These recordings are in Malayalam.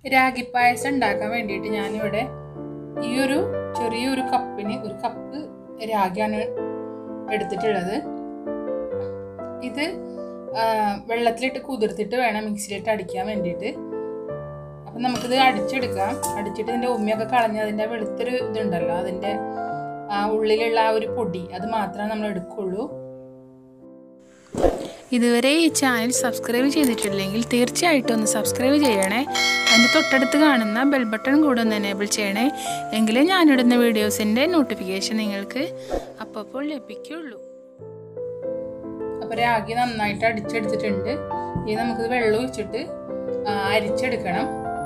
രാഗി പായസം ഉണ്ടാക്കാൻ വേണ്ടിയിട്ട് ഞാനിവിടെ ഈ ഒരു ചെറിയൊരു കപ്പിന് ഒരു കപ്പ് രാഗിയാണ് എടുത്തിട്ടുള്ളത് ഇത് ആ, വെള്ളത്തിലിട്ട് കുതിർത്തിട്ട് വേണം മിക്സിയിലിട്ട് അടിക്കാൻ വേണ്ടിയിട്ട് അപ്പം നമുക്കിത് അടിച്ചെടുക്കാം അടിച്ചിട്ട് ഇതിൻ്റെ ഉമ്മയൊക്കെ കളഞ്ഞ് അതിൻ്റെ വെളുത്തൊരു ഇതുണ്ടല്ലോ അതിൻ്റെ ആ ഉള്ളിലുള്ള ആ ഒരു പൊടി അത് മാത്രമേ നമ്മൾ എടുക്കുള്ളൂ ഇതുവരെ ഈ ചാനൽ സബ്സ്ക്രൈബ് ചെയ്തിട്ടില്ലെങ്കിൽ തീർച്ചയായിട്ടും ഒന്ന് സബ്സ്ക്രൈബ് ചെയ്യണേ അതിൻ്റെ തൊട്ടടുത്ത് കാണുന്ന ബെൽ ബട്ടൺ കൂടെ ഒന്ന് എനേബിൾ ചെയ്യണേ എങ്കിലേ ഞാനിടുന്ന വീഡിയോസിൻ്റെ നോട്ടിഫിക്കേഷൻ നിങ്ങൾക്ക് അപ്പോൾ ലഭിക്കുള്ളൂ അപ്പോൾ രാഗി നന്നായിട്ട് അടിച്ചെടുത്തിട്ടുണ്ട് ഇനി നമുക്കിത് വെള്ളം ഒഴിച്ചിട്ട് ആ, അരിച്ചെടുക്കണം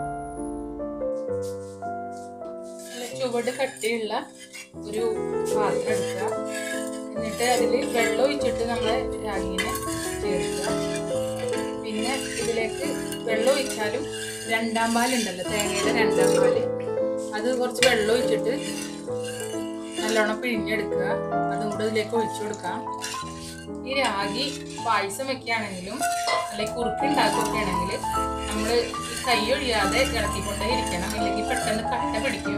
നല്ല ചുവട് കട്ടിയുള്ള ഒരു പാത്രം എടുക്കുക എന്നിട്ട് അതിൽ വെള്ളം ഒഴിച്ചിട്ട് നമ്മൾ രാഗിനെ ചേർക്കുക പിന്നെ ഇതിലേക്ക് വെള്ളം ഒഴിച്ചാലും രണ്ടാം പാലുണ്ടല്ലോ തേങ്ങയുടെ രണ്ടാം പാല് അത് കുറച്ച് വെള്ളം ഒഴിച്ചിട്ട് നല്ലോണം പിഴിഞ്ഞെടുക്കുക അതും കൂടെ ഇതിലേക്ക് ഒഴിച്ചു കൊടുക്കാം ഈ രാഗി പായസം വെക്കുകയാണെങ്കിലും അല്ലെങ്കിൽ കുറുക്ക് ഉണ്ടാക്കുകയൊക്കെ ആണെങ്കിൽ നമ്മൾ ഈ കൈ ഒഴിയാതെ ഇളക്കിക്കൊണ്ടേ ഇരിക്കണം ഇല്ലെങ്കിൽ പെട്ടെന്ന് കട്ട പിടിക്കും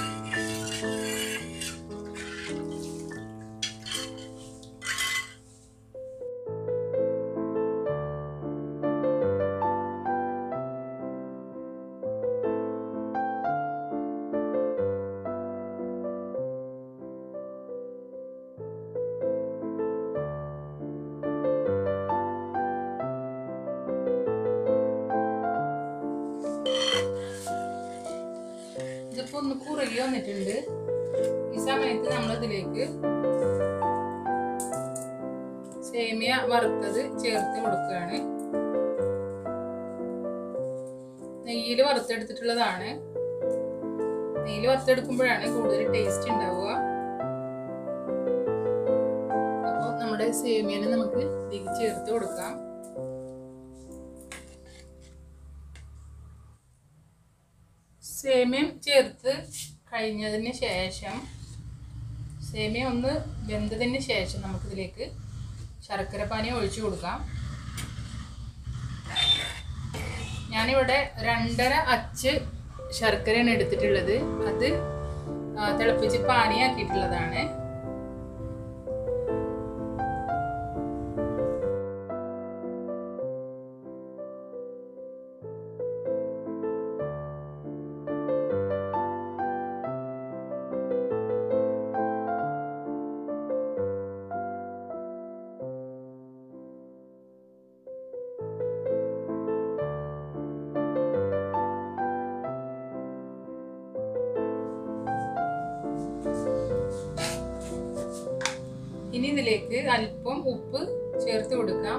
ഇതിപ്പോ ഒന്ന് കുറുകി വന്നിട്ടുണ്ട് ഈ സമയത്ത് നമ്മൾ ഇതിലേക്ക് സേമിയ വറുത്തത് ചേർത്ത് കൊടുക്കുകയാണ് നെയ്യിൽ വറുത്തെടുത്തിട്ടുള്ളതാണ് നെയ്യിൽ വറുത്തെടുക്കുമ്പോഴാണ് കൂടുതൽ ടേസ്റ്റ് ഉണ്ടാവുക അപ്പോൾ നമ്മുടെ സേമിയനെ നമുക്ക് ഇതിലേക്ക് ചേർത്ത് കൊടുക്കാം സേമിയം ചേർത്ത് കഴിഞ്ഞതിന് ശേഷം സേമിയ ഒന്ന് വെന്തതിന് ശേഷം നമുക്കിതിലേക്ക് ശർക്കര പാനി ഒഴിച്ചു കൊടുക്കാം ഞാനിവിടെ രണ്ടര അച്ച് ശർക്കരയാണ് എടുത്തിട്ടുള്ളത് അത് ആ, തിളപ്പിച്ച് പാനിയാക്കിയിട്ടുള്ളതാണ് ഇനി ഇതിലേക്ക് അല്പം ഉപ്പ് ചേർത്ത് കൊടുക്കാം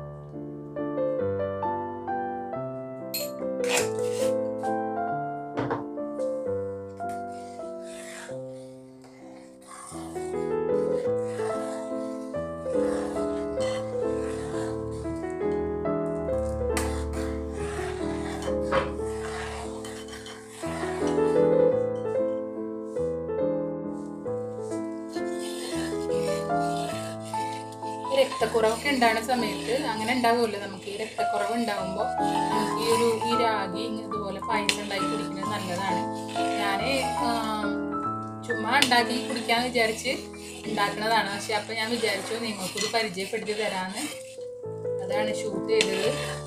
ഈ രക്തക്കുറവൊക്കെ ഉണ്ടാകുന്ന സമയത്ത് അങ്ങനെ ഉണ്ടാവുമല്ലോ നമുക്ക് ഈ രക്തക്കുറവ് ഉണ്ടാകുമ്പോൾ നമുക്ക് ഈ ഒരു ഈ രാഗി ഇതുപോലെ പായസം ഉണ്ടാക്കി കുടിക്കുന്നത് നല്ലതാണ് ഞാൻ ചുമ്മാ ഉണ്ടാക്കി കുടിക്കാന്ന് വിചാരിച്ച് ഉണ്ടാക്കുന്നതാണ് പക്ഷെ അപ്പം ഞാൻ വിചാരിച്ചു നിങ്ങൾക്കൊരു പരിചയപ്പെടുത്തി തരാമെന്ന് അതാണ് ഷൂട്ട് ചെയ്തത്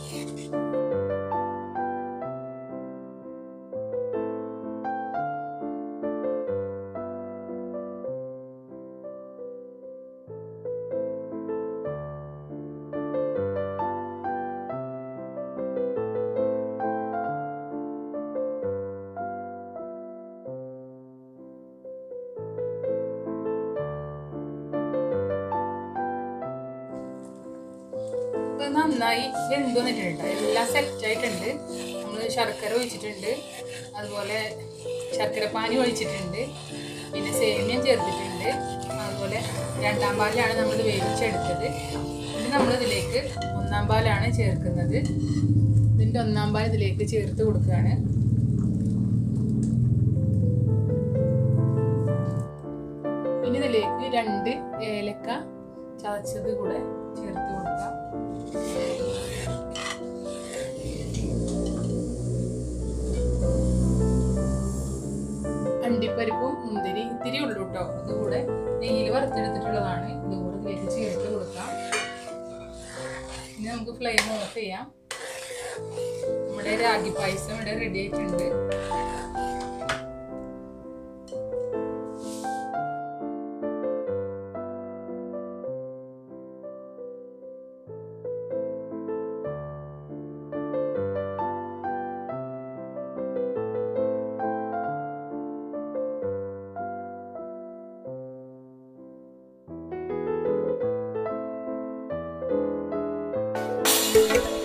ഇപ്പൊ നന്നായി വെന്ത് വന്നിട്ടുണ്ട് എല്ലാം സെറ്റ് ആയിട്ടുണ്ട് നമ്മൾ ശർക്കര ഒഴിച്ചിട്ടുണ്ട് അതുപോലെ ശർക്കര പാനി ഒഴിച്ചിട്ടുണ്ട് പിന്നെ സേമിയം ചേർത്തിട്ടുണ്ട് അതുപോലെ രണ്ടാം പാലാണ് നമ്മൾ വേവിച്ചെടുത്തത് ഇനി നമ്മളിതിലേക്ക് ഒന്നാം പാലാണ് ചേർക്കുന്നത് ഇതിൻ്റെ ഒന്നാം പാൽ ഇതിലേക്ക് ചേർത്ത് കൊടുക്കുകയാണ് ഇനി ഇതിലേക്ക് രണ്ട് ഏലക്ക ചതച്ചത് കൂടെ ചേർത്ത് കൊടുക്കാം ഇനി നമുക്ക് ഫ്ലെയിം ഓഫ് ചെയ്യാം നമ്മുടെ രാഗി പായസം ഇവിടെ റെഡി ആയിട്ടുണ്ട് Thank